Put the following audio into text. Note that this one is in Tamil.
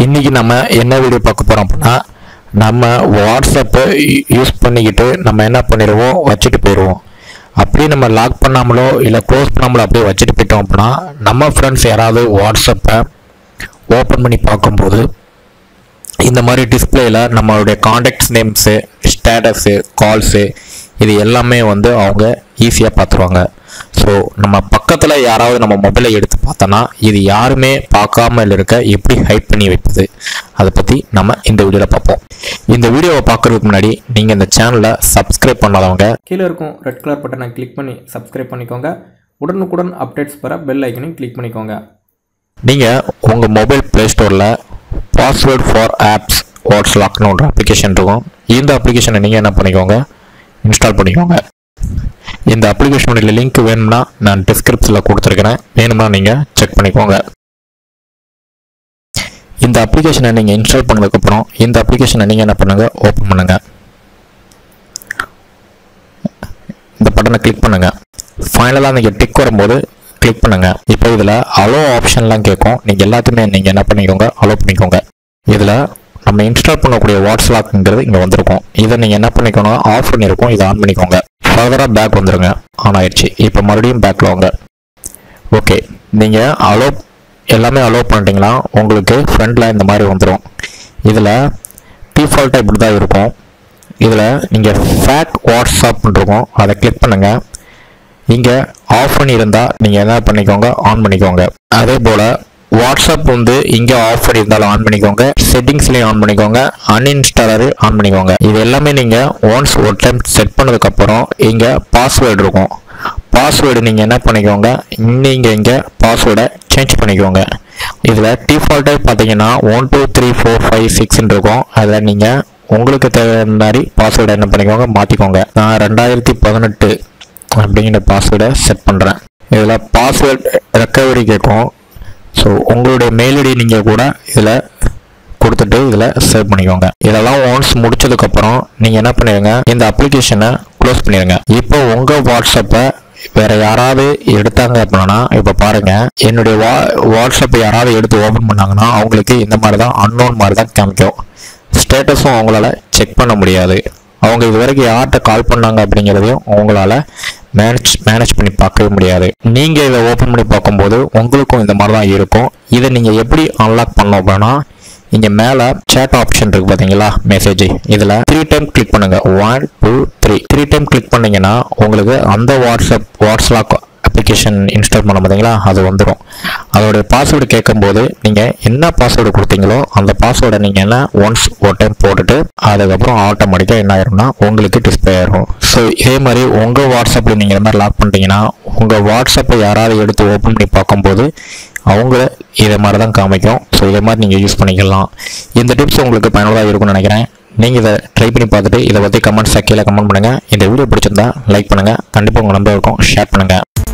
இன்னைக்கு நம்ம என்ன வீடியோ பார்க்க போறோம் அப்படின்னா நம்ம வாட்ஸ்அப்பை யூஸ் பண்ணிக்கிட்டு நம்ம என்ன பண்ணிடுவோம் வச்சுட்டு போயிடுவோம் அப்படியே நம்ம லாக் பண்ணாமலோ இல்லை க்ளோஸ் பண்ணாமலோ அப்படியே வச்சுட்டு போயிட்டோம் அப்படின்னா நம்ம ஃப்ரெண்ட்ஸ் யாராவது வாட்ஸ்அப்பை ஓப்பன் பண்ணி பார்க்கும்போது இந்த மாதிரி டிஸ்பிளேயில் நம்மளுடைய காண்டாக்ட்ஸ் நேம்ஸு ஸ்டேட்டஸு கால்ஸு இது எல்லாமே வந்து அவங்க ஈஸியாக பார்த்துருவாங்க ஸோ நம்ம பக்கத்தில் யாராவது நம்ம மொபைலை எடுத்து பார்த்தோன்னா இது யாருமே பார்க்காம இருக்க எப்படி ஹைட் பண்ணி வைப்பது அதை பற்றி நம்ம இந்த வீடியோவில் பார்ப்போம் இந்த வீடியோவை பார்க்குறதுக்கு முன்னாடி நீங்கள் இந்த சேனலை சப்ஸ்கிரைப் பண்ணாதவங்க கீழே இருக்கும் ரெட் கலர் பட்டனை கிளிக் பண்ணி சப்ஸ்கிரைப் பண்ணிக்கோங்க உடனுக்குடன் அப்டேட்ஸ் பெற பெல் ஐக்கனையும் கிளிக் பண்ணிக்கோங்க நீங்கள் உங்கள் மொபைல் ப்ளே ஸ்டோரில் பாஸ்வேர்ட் ஃபார் ஆப்ஸ் வாட்ஸ் லாக்னு ஒரு அப்ளிகேஷன் இருக்கும் இந்த அப்ளிகேஷனை நீங்கள் என்ன பண்ணிக்கோங்க இன்ஸ்டால் பண்ணிக்கோங்க இந்த அப்ளிகேஷனுடைய லிங்க் வேணும்னா நான் டிஸ்கிரிப்ஷனில் கொடுத்துருக்கிறேன் வேணும்னா நீங்கள் செக் பண்ணிக்கோங்க இந்த அப்ளிகேஷனை நீங்கள் இன்ஸ்டால் பண்ணதுக்கப்புறம் இந்த அப்ளிகேஷனை நீங்கள் என்ன பண்ணுங்க ஓப்பன் பண்ணுங்க இந்த பட்டனை கிளிக் பண்ணுங்க ஃபைனலாக நீங்கள் டிக் வரும்போது கிளிக் பண்ணுங்க இப்போ இதில் அலோ ஆப்ஷன்லாம் கேட்கும் நீங்கள் எல்லாத்தையுமே நீங்கள் என்ன பண்ணிக்கோங்க அலோ பண்ணிக்கோங்க இதில் நம்ம இன்ஸ்டால் பண்ணக்கூடிய வாட்ஸ்லாக்ங்கிறது இங்கே வந்திருக்கும் இதை நீங்கள் என்ன பண்ணிக்கோங்க ஆஃப் பண்ணியிருக்கோம் இதை ஆன் பண்ணிக்கோங்க ஃபர்தராக பேக் வந்துருங்க ஆன் ஆயிடுச்சு இப்போ மறுபடியும் பேக்கில் வாங்க ஓகே நீங்கள் அலோ எல்லாமே அலோ பண்ணிட்டீங்களா உங்களுக்கு ஃப்ரண்டில் இந்த மாதிரி வந்துடும் இதில் டிஃபால்ட்டாக இப்படி தான் இருக்கும் இதில் நீங்கள் ஃபேக் வாட்ஸ்அப் இருக்கும் அதை கிளிக் பண்ணுங்கள் இங்கே ஆஃப் பண்ணியிருந்தால் நீங்கள் என்ன பண்ணிக்கோங்க ஆன் பண்ணிக்கோங்க அதே போல் வாட்ஸ்அப் வந்து இங்கே ஆஃப் பண்ணியிருந்தாலும் ஆன் பண்ணிக்கோங்க செட்டிங்ஸ்லேயும் ஆன் பண்ணிக்கோங்க அன்இன்ஸ்டாலரு ஆன் பண்ணிக்கோங்க இது எல்லாமே நீங்கள் ஒன்ஸ் ஒரு டைம் செட் பண்ணதுக்கப்புறம் இங்கே பாஸ்வேர்டு இருக்கும் பாஸ்வேர்டு நீங்கள் என்ன பண்ணிக்கோங்க நீங்கள் இங்கே பாஸ்வேர்டை சேஞ்ச் பண்ணிக்கோங்க இதில் டிஃபால்ட்டாக பார்த்தீங்கன்னா one two three four five சிக்ஸ்ன்னு இருக்கும் அதில் நீங்கள் உங்களுக்கு தேவையான மாதிரி பாஸ்வேர்டை என்ன பண்ணிக்கோங்க மாற்றிக்கோங்க நான் ரெண்டாயிரத்தி பதினெட்டு அப்படிங்கிற பாஸ்வேர்டை செட் பண்ணுறேன் இதில் பாஸ்வேர்ட் ரெக்கவரி கேட்கும் ஸோ உங்களுடைய மெயில் ஐடி நீங்கள் கூட இதில் கொடுத்துட்டு இதில் சேவ் பண்ணிக்கோங்க இதெல்லாம் ஒன்ஸ் முடிச்சதுக்கப்புறம் நீங்கள் என்ன பண்ணிடுங்க இந்த அப்ளிகேஷனை க்ளோஸ் பண்ணிடுங்க இப்போ உங்கள் வாட்ஸ்அப்பை வேற யாராவது எடுத்தாங்க அப்படின்னா இப்போ பாருங்க என்னுடைய வா வாட்ஸ்அப்பை யாராவது எடுத்து ஓப்பன் பண்ணாங்கன்னா அவங்களுக்கு இந்த மாதிரி தான் அன்னோன் மாதிரி தான் காமிக்கும் ஸ்டேட்டஸும் அவங்களால செக் பண்ண முடியாது அவங்க இது வரைக்கும் யார்கிட்ட கால் பண்ணாங்க அப்படிங்கிறதையும் அவங்களால மேனேஜ் மேனேஜ் பண்ணி பார்க்கவே முடியாது நீங்கள் இதை ஓப்பன் பண்ணி பார்க்கும்போது உங்களுக்கும் இந்த மாதிரி தான் இருக்கும் இதை நீங்கள் எப்படி அன்லாக் பண்ணோம் அப்படின்னா இங்கே மேலே சேட் ஆப்ஷன் இருக்குது பார்த்தீங்களா மெசேஜ் இதில் த்ரீ டைம் கிளிக் பண்ணுங்க one two three three time click பண்ணீங்கன்னா உங்களுக்கு அந்த வாட்ஸ்அப் வாட்ஸ்லாக் அப்ளிகேஷன் இன்ஸ்டால் பண்ண பார்த்தீங்களா அது வந்துடும் அதோடைய பாஸ்வேர்டு கேட்கும்போது நீங்கள் என்ன பாஸ்வேர்டு கொடுத்தீங்களோ அந்த பாஸ்வேர்டை நீங்கள் என்ன ஒன்ஸ் ஒரு டைம் போட்டுட்டு அதுக்கப்புறம் ஆட்டோமேட்டிக்காக என்ன ஆயிரும்னா உங்களுக்கு டிஸ்பிளே ஆயிரும் ஸோ இதே மாதிரி உங்கள் வாட்ஸ்அப்பில் நீங்கள் இந்த மாதிரி லாக் பண்ணிட்டீங்கன்னா உங்கள் வாட்ஸ்அப்பை யாராவது எடுத்து ஓப்பன் பண்ணி பார்க்கும்போது அவங்க இதை மாதிரி தான் காமிக்கும் ஸோ இதை மாதிரி நீங்கள் யூஸ் பண்ணிக்கலாம் இந்த டிப்ஸ் உங்களுக்கு பயனுள்ளதாக இருக்கும்னு நினைக்கிறேன் நீங்கள் இதை ட்ரை பண்ணி பார்த்துட்டு இதை பற்றி கமெண்ட்ஸ் கீழே கமெண்ட் பண்ணுங்கள் இந்த வீடியோ பிடிச்சிருந்தா லைக் பண்ணுங்கள் கண்டிப்பாக உங்கள் நம்பருக்கும் ஷேர் பண்ணுங்கள்